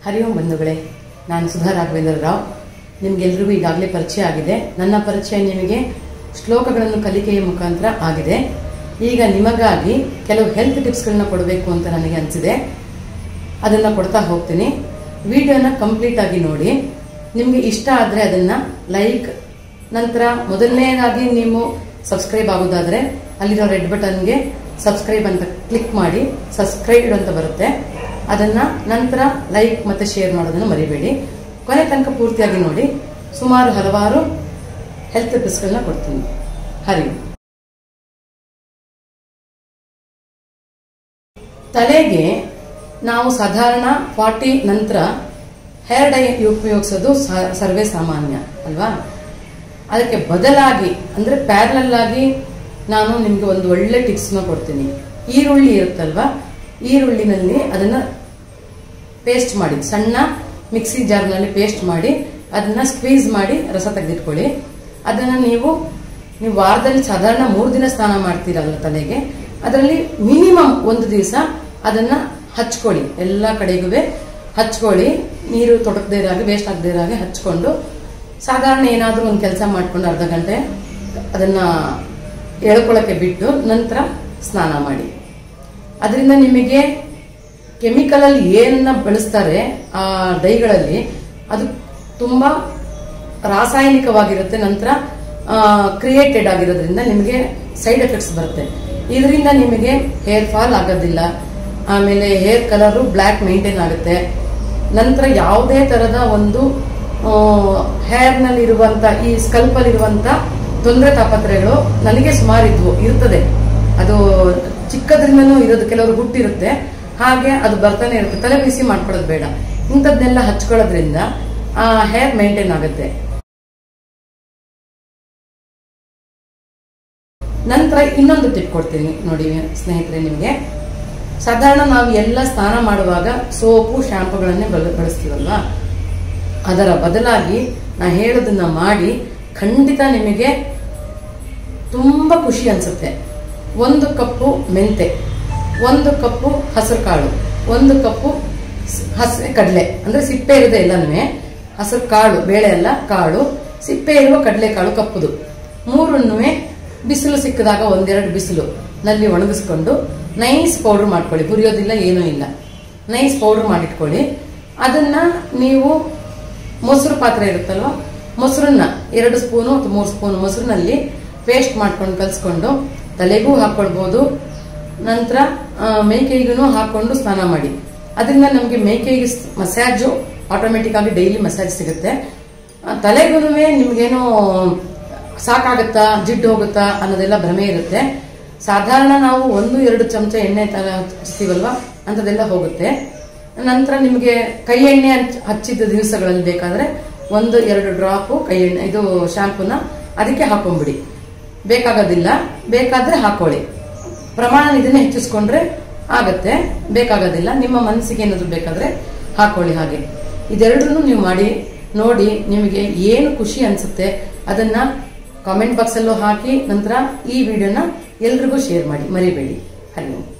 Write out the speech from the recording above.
ಹರಿ ಓಂ ಬಂಧುಗಳೇ ನಾನು ಸುಧಾ ರಾಘವೇಂದ್ರ ರಾವ್ ನಿಮಗೆಲ್ರಿಗೂ ಈಗಾಗಲೇ ಪರಿಚಯ ಆಗಿದೆ ನನ್ನ ಪರಿಚಯ ನಿಮಗೆ ಶ್ಲೋಕಗಳನ್ನು ಕಲಿಕೆಯ ಮುಖಾಂತರ ಆಗಿದೆ ಈಗ ನಿಮಗಾಗಿ ಕೆಲವು ಹೆಲ್ತ್ ಟಿಪ್ಸ್ಗಳನ್ನ ಕೊಡಬೇಕು ಅಂತ ನನಗೆ ಅನಿಸಿದೆ ಅದನ್ನು ಕೊಡ್ತಾ ಹೋಗ್ತೀನಿ ವಿಡಿಯೋನ ಕಂಪ್ಲೀಟ್ ಆಗಿ ನೋಡಿ ನಿಮಗೆ ಇಷ್ಟ ಆದರೆ ಅದನ್ನು ಲೈಕ್ ನಂತರ ಮೊದಲನೇದಾಗಿ ನೀವು ಸಬ್ಸ್ಕ್ರೈಬ್ ಆಗೋದಾದರೆ ಅಲ್ಲಿರೋ ರೆಡ್ ಬಟನ್ಗೆ ಸಬ್ಸ್ಕ್ರೈಬ್ ಅಂತ ಕ್ಲಿಕ್ ಮಾಡಿ ಸಬ್ಸ್ಕ್ರೈಬ್ ಅಂತ ಬರುತ್ತೆ ಅದನ್ನು ನಂತರ ಲೈಕ್ ಮತ್ತು ಶೇರ್ ಮಾಡೋದನ್ನು ಮರಿಬೇಡಿ ಕೊನೆ ತನಕ ಪೂರ್ತಿಯಾಗಿ ನೋಡಿ ಸುಮಾರು ಹಲವಾರು ಹೆಲ್ತ್ ಟಿಪ್ಸ್ಗಳನ್ನ ಕೊಡ್ತೀನಿ ಹರಿ ತಲೆಗೆ ನಾವು ಸಾಧಾರಣ ಫಾರ್ಟಿ ನಂತರ ಹೇರ್ ಡೈ ಉಪಯೋಗಿಸೋದು ಸ- ಸರ್ವೇ ಸಾಮಾನ್ಯ ಅಲ್ವಾ ಅದಕ್ಕೆ ಬದಲಾಗಿ ಅಂದರೆ ಪ್ಯಾರಲಲ್ ಆಗಿ ನಾನು ನಿಮಗೆ ಒಂದು ಒಳ್ಳೆ ಟಿಪ್ಸ್ನ ಕೊಡ್ತೀನಿ ಈರುಳ್ಳಿ ಇರುತ್ತಲ್ವಾ ಈರುಳ್ಳಿನಲ್ಲಿ ಅದನ್ನು ಪೇಸ್ಟ್ ಮಾಡಿ ಸಣ್ಣ ಮಿಕ್ಸಿ ಜಾರ್ನಲ್ಲಿ ಪೇಸ್ಟ್ ಮಾಡಿ ಅದನ್ನ ಸ್ಕ್ವೀಸ್ ಮಾಡಿ ರಸ ತೆಗೆದಿಟ್ಕೊಳ್ಳಿ ಅದನ್ನು ನೀವು ನೀವು ವಾರದಲ್ಲಿ ಸಾಧಾರಣ ಮೂರು ದಿನ ಸ್ನಾನ ಮಾಡ್ತೀರಲ್ಲ ತಲೆಗೆ ಅದರಲ್ಲಿ ಮಿನಿಮಮ್ ಒಂದು ದಿವಸ ಅದನ್ನ ಹಚ್ಕೊಳ್ಳಿ ಎಲ್ಲ ಕಡೆಗೂ ಹಚ್ಕೊಳ್ಳಿ ನೀರು ತೊಡಕದೇ ಇರಾಗೆ ವೇಸ್ಟ್ ಆಗದೇ ಇರಾಗೆ ಹಚ್ಕೊಂಡು ಸಾಧಾರಣ ಏನಾದರೂ ಒಂದು ಕೆಲಸ ಮಾಡ್ಕೊಂಡು ಅರ್ಧ ಗಂಟೆ ಅದನ್ನ ಎಳ್ಕೊಳ್ಳೋಕ್ಕೆ ಬಿಟ್ಟು ನಂತರ ಸ್ನಾನ ಮಾಡಿ ಅದರಿಂದ ನಿಮಗೆ ಕೆಮಿಕಲ್ ಅಲ್ಲಿ ಏನನ್ನ ಬಳಸ್ತಾರೆ ಆ ಡೈಗಳಲ್ಲಿ ಅದು ತುಂಬಾ ರಾಸಾಯನಿಕವಾಗಿರುತ್ತೆ ನಂತರ ಕ್ರಿಯೇಟೆಡ್ ಆಗಿರೋದ್ರಿಂದ ನಿಮಗೆ ಸೈಡ್ ಎಫೆಕ್ಟ್ಸ್ ಬರುತ್ತೆ ಇದರಿಂದ ನಿಮಗೆ ಹೇರ್ ಫಾಲ್ ಆಗೋದಿಲ್ಲ ಆಮೇಲೆ ಹೇರ್ ಕಲರು ಬ್ಲ್ಯಾಕ್ ಮೇಂಟೈನ್ ಆಗುತ್ತೆ ನಂತರ ಯಾವುದೇ ತರದ ಒಂದು ಹೇರ್ನಲ್ಲಿ ಇರುವಂತ ಈ ಸ್ಕಲ್ಪಲ್ಲಿ ಇರುವಂತ ತೊಂದರೆ ತಾಪತ್ರೆಗಳು ನನಗೆ ಸುಮಾರು ಇದ್ವು ಇರ್ತದೆ ಅದು ಚಿಕ್ಕದ್ರಿಂದನೂ ಇರೋದು ಕೆಲವರು ಹುಟ್ಟಿರುತ್ತೆ ಹಾಗೆ ಅದು ಬರ್ತಾನೆ ಇರುತ್ತೆ ತಲೆ ಬಿಸಿ ಮಾಡ್ಕೊಳ್ಳೋದು ಬೇಡ ಇಂಥದ್ನೆಲ್ಲ ಹಚ್ಕೊಳ್ಳೋದ್ರಿಂದ ಆ ಹೇರ್ ಮೇಂಟೈನ್ ಆಗುತ್ತೆ ನಂತರ ಇನ್ನೊಂದು ಟಿಪ್ ಕೊಡ್ತೀನಿ ನೋಡಿ ಸ್ನೇಹಿತರೆ ನಿಮಗೆ ಸಾಧಾರಣ ನಾವು ಎಲ್ಲ ಸ್ನಾನ ಮಾಡುವಾಗ ಸೋಪು ಶಾಂಪುಗಳನ್ನೇ ಬಳ ಬಳಸ್ತೀವಲ್ವಾ ಅದರ ಬದಲಾಗಿ ನಾ ಹೇಳೋದನ್ನ ಮಾಡಿ ಖಂಡಿತ ನಿಮಗೆ ತುಂಬಾ ಖುಷಿ ಅನ್ಸುತ್ತೆ ಒಂದು ಕಪ್ಪು ಮೆಂತೆ ಒಂದು ಕಪ್ಪು ಹಸಿರು ಕಾಳು ಒಂದು ಕಪ್ಪು ಸ್- ಹಸಿ ಕಡಲೆ ಅಂದ್ರೆ ಸಿಪ್ಪೆ ಇರೋದೇ ಎಲ್ಲನೂ ಹಸಿರು ಕಾಳು ಬೇಳೆ ಅಲ್ಲ ಕಾಳು ಸಿಪ್ಪೆ ಇರುವ ಕಡಲೆ ಕಾಳು ಕಪ್ಪುದು ಮೂರನ್ನೂ ಬಿಸಿಲು ಸಿಕ್ಕಿದಾಗ ಒಂದೆರಡು ಬಿಸಿಲು ನಲ್ಲಿ ಒಣಗಿಸ್ಕೊಂಡು ನೈಸ್ ಪೌಡರ್ ಮಾಡ್ಕೊಳ್ಳಿ ಹುರಿಯೋದಿಲ್ಲ ಏನೂ ಇಲ್ಲ ನೈಸ್ ಪೌಡರ್ ಮಾಡಿಟ್ಕೊಳ್ಳಿ ಅದನ್ನ ನೀವು ಮೊಸರು ಪಾತ್ರೆ ಇರುತ್ತಲ್ವ ಮೊಸರನ್ನ ಎರಡು ಸ್ಪೂನು ಅಥವಾ ಮೂರು ಸ್ಪೂನ್ ಮೊಸರಿನಲ್ಲಿ ಪೇಸ್ಟ್ ಮಾಡ್ಕೊಂಡು ಕಲಿಸ್ಕೊಂಡು ತಲೆಗೂ ಹಾಕೊಳ್ಬೋದು ನಂತರ ಮೇಕೈಗೂ ಹಾಕೊಂಡು ಸ್ನಾನ ಮಾಡಿ ಅದರಿಂದ ನಮಗೆ ಮೇಕೈಗೆ ಮಸಾಜು ಆಟೋಮೆಟಿಕ್ ಆಗಿ ಡೈಲಿ ಮಸಾಜ್ ಸಿಗುತ್ತೆ ತಲೆಗೂ ನಿಮ್ಗೇನೋ ಸಾಕಾಗುತ್ತಾ ಜಿಡ್ಡು ಹೋಗುತ್ತಾ ಅನ್ನೋದೆಲ್ಲ ಭ್ರಮೆ ಇರುತ್ತೆ ಸಾಧಾರಣ ನಾವು ಒಂದು ಎರಡು ಚಮಚ ಎಣ್ಣೆ ತರ ಹಚ್ತೀವಲ್ವಾ ಅಂಥದ್ದೆಲ್ಲ ಹೋಗುತ್ತೆ ನಂತರ ನಿಮಗೆ ಕೈ ಎಣ್ಣೆ ಹಚ್- ಹಚ್ಚಿದ ದಿವಸಗಳಲ್ಲಿ ಬೇಕಾದ್ರೆ ಒಂದು ಎರಡು ಡ್ರಾಪು ಕೈ ಎಣ್ಣೆ ಇದು ಶಾಂಪೂನ ಅದಕ್ಕೆ ಹಾಕೊಂಡ್ಬಿಡಿ ಬೇಕಾಗೋದಿಲ್ಲ ಬೇಕಾದ್ರೆ ಹಾಕೊಳ್ಳಿ ಪ್ರಮಾಣ ಇದನ್ನೇ ಹೆಚ್ಚಿಸ್ಕೊಂಡ್ರೆ ಆಗತ್ತೆ ಬೇಕಾಗೋದಿಲ್ಲ ನಿಮ್ಮ ಮನಸ್ಸಿಗೆ ಏನಾದ್ರು ಬೇಕಾದ್ರೆ ಹಾಕೊಳ್ಳಿ ಹಾಗೆ ಇದೆರಡನ್ನು ನೀವು ಮಾಡಿ ನೋಡಿ ನಿಮಗೆ ಏನು ಖುಷಿ ಅನ್ಸುತ್ತೆ ಅದನ್ನ ಕಾಮೆಂಟ್ ಬಾಕ್ಸಲ್ಲೂ ಹಾಕಿ ನಂತರ ಈ ವಿಡಿಯೋನ ಎಲ್ರಿಗೂ ಶೇರ್ ಮಾಡಿ ಮರಿಬೇಡಿ ಹರಿ ಓಂ